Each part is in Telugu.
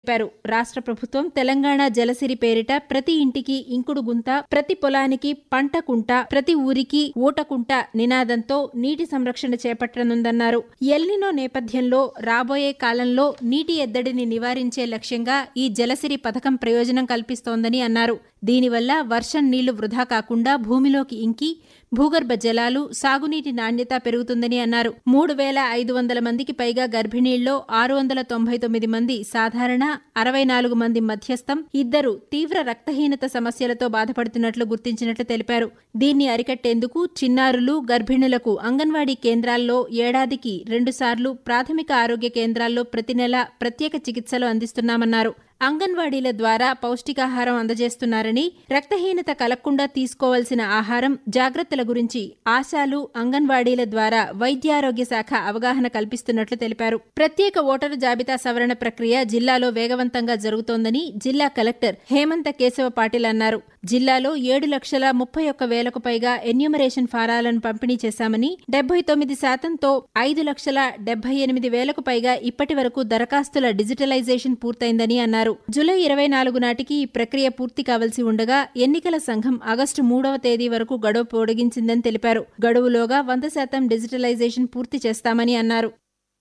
తెలిపారు రాష్ట్ర ప్రభుత్వం తెలంగాణ జలసిరి పేరిట ప్రతి ఇంటికి ఇంకుడు గుంత ప్రతి పొలానికి పంట కుంట ప్రతి ఊరికి ఊటకుంట నినాదంతో నీటి సంరక్షణ చేపట్టనుందన్నారు ఎల్నినో నేపథ్యంలో రాబోయే కాలంలో నీటి ఎద్దడిని నివారించే లక్ష్యంగా ఈ జలసిరి పథకం ప్రయోజనం కల్పిస్తోందని అన్నారు దీనివల్ల వర్షం నీళ్లు వృధా కాకుండా భూమిలోకి ఇంకి భూగర్భ జలాలు సాగునీటి నాణ్యత పెరుగుతుందని అన్నారు మూడు వేల ఐదు వందల మందికి పైగా గర్భిణీల్లో ఆరు వందల తొంభై తొమ్మిది మంది సాధారణ అరవై నాలుగు మంది మధ్యస్థం ఇద్దరు తీవ్ర రక్తహీనత సమస్యలతో బాధపడుతున్నట్లు గుర్తించినట్లు తెలిపారు దీన్ని అరికట్టేందుకు చిన్నారులు గర్భిణులకు అంగన్వాడీ కేంద్రాల్లో ఏడాదికి రెండుసార్లు ప్రాథమిక ఆరోగ్య కేంద్రాల్లో ప్రతి నెల ప్రత్యేక చికిత్సలు అందిస్తున్నామన్నారు అంగన్వాడీల ద్వారా పౌష్టికాహారం అందజేస్తున్నారని రక్తహీనత కలగకుండా తీసుకోవాల్సిన ఆహారం జాగ్రత్తల గురించి ఆశాలు అంగన్వాడీల ద్వారా వైద్యారోగ్య శాఖ అవగాహన కల్పిస్తున్నట్లు తెలిపారు ప్రత్యేక ఓటరు జాబితా సవరణ ప్రక్రియ జిల్లాలో వేగవంతంగా జరుగుతోందని జిల్లా కలెక్టర్ హేమంత కేశవ పాటిల్ అన్నారు జిల్లాలో ఏడు లక్షల ముప్పై ఒక్క వేలకు పైగా ఎన్యూమరేషన్ ఫారాలను పంపిణీ చేశామని డెబ్బై తొమ్మిది శాతంతో ఐదు లక్షల డెబ్బై ఎనిమిది వేలకు పైగా ఇప్పటి వరకు దరఖాస్తుల డిజిటలైజేషన్ పూర్తయిందని అన్నారు జూలై ఇరవై నాలుగు నాటికి ఈ ప్రక్రియ పూర్తి కావలసి ఉండగా ఎన్నికల సంఘం ఆగస్టు మూడవ తేదీ వరకు గడువు పొడిగించిందని తెలిపారు గడువులోగా వంద శాతం డిజిటలైజేషన్ పూర్తి చేస్తామని అన్నారు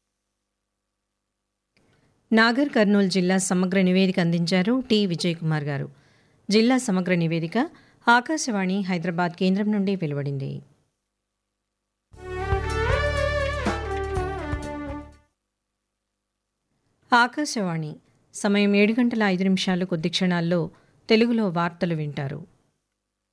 నాగర్ కర్నూలు జిల్లా సమగ్ర నివేదిక అందించారు టి విజయ్ కుమార్ గారు జిల్లా సమగ్ర నివేదిక ఆకాశవాణి హైదరాబాద్ కేంద్రం నుండి వెలువడింది ఆకాశవాణి సమయం ఏడు గంటల ఐదు నిమిషాలు కొద్ది క్షణాల్లో తెలుగులో వార్తలు వింటారు